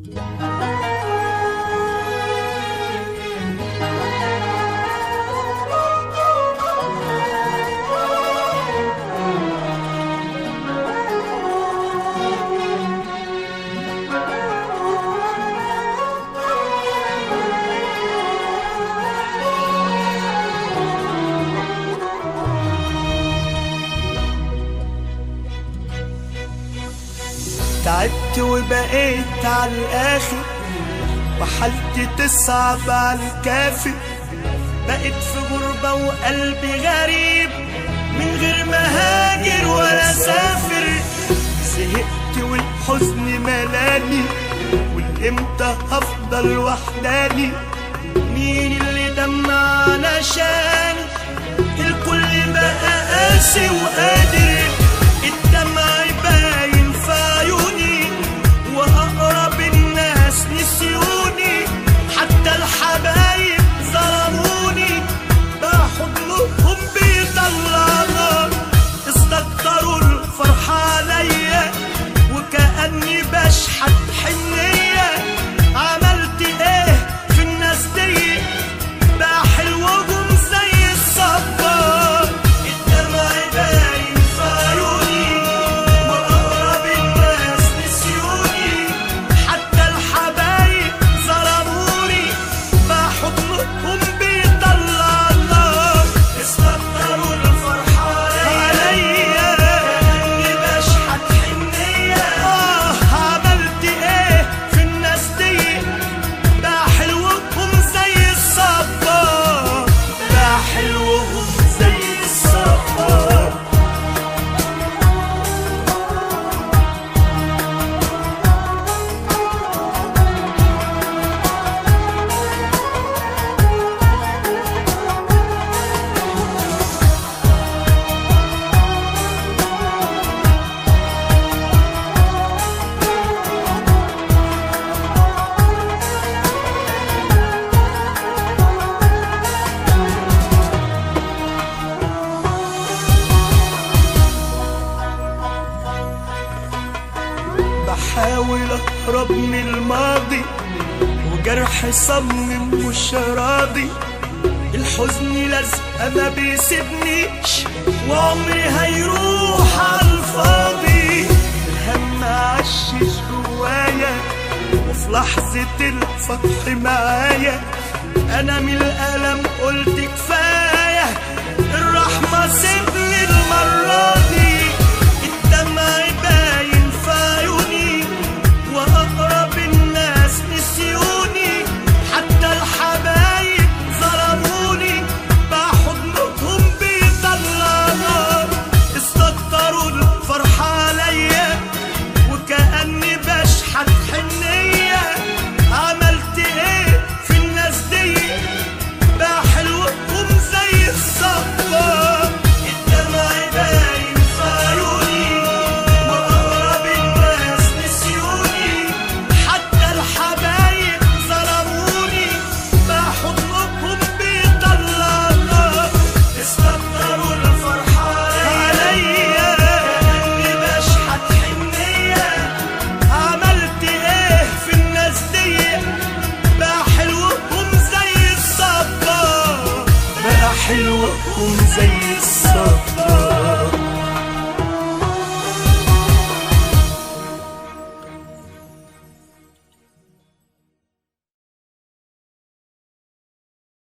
تعبت وبقيت على الاخر وحالتي تصعب على الكافر بقيت في غربة وقلبي غريب من غير ما هاجر ولا سافر زهقت والحزن ملاني والامتى هفضل وحداني مين اللي دمع علشاني الكل بقى قاسي وقادر الدمع باين في عيوني واقرب الناس نسيوني حتى الحبايب ظلموني بقى حضنهم بيطلعنا استكتروا الفرحة عليا وكأني بشحت حنية عملت ايه في الناس دي بقى حلوهم زي الصبار الدمع باين في عيوني وأقرب الناس نسيوني حتى الحبايب ظلموني بقى حضنهم بيطلع النار استكتروا الفرحة عليا كأني بشحت حنية آه عملت ايه في الناس دي بقى حلوهم زي الصبار بقى حلوهم زي الصبار بحاول اهرب من الماضي وجرح صمم مش راضي الحزن لازقه ما بيسيبنيش وعمري هيروح على الفاضي الهم عشش جوايا وفي لحظة الفتح معايا أنا من الألم قلت كفاية الرحمة سيبني المرة دي الدمع باين في عيوني وأقرب الناس نسيوني حتى الحبايب ظلموني بقى حضنهم بيطلع نار استكتروا الفرحة عليا وكأني بشحت حنية عملت ايه في الناس دي بقى حلوهم زي الصفار الدمع باين في عيوني وأقرب الناس نسيوني حتى الحبايب ظلموني بقى حضنهم بيطلع النار استكتروا الفرحة عليا كأني بشحت حنية عملت ايه في الناس دي بقى حلوهم زي الصبار بقى حلوهم زي الصبار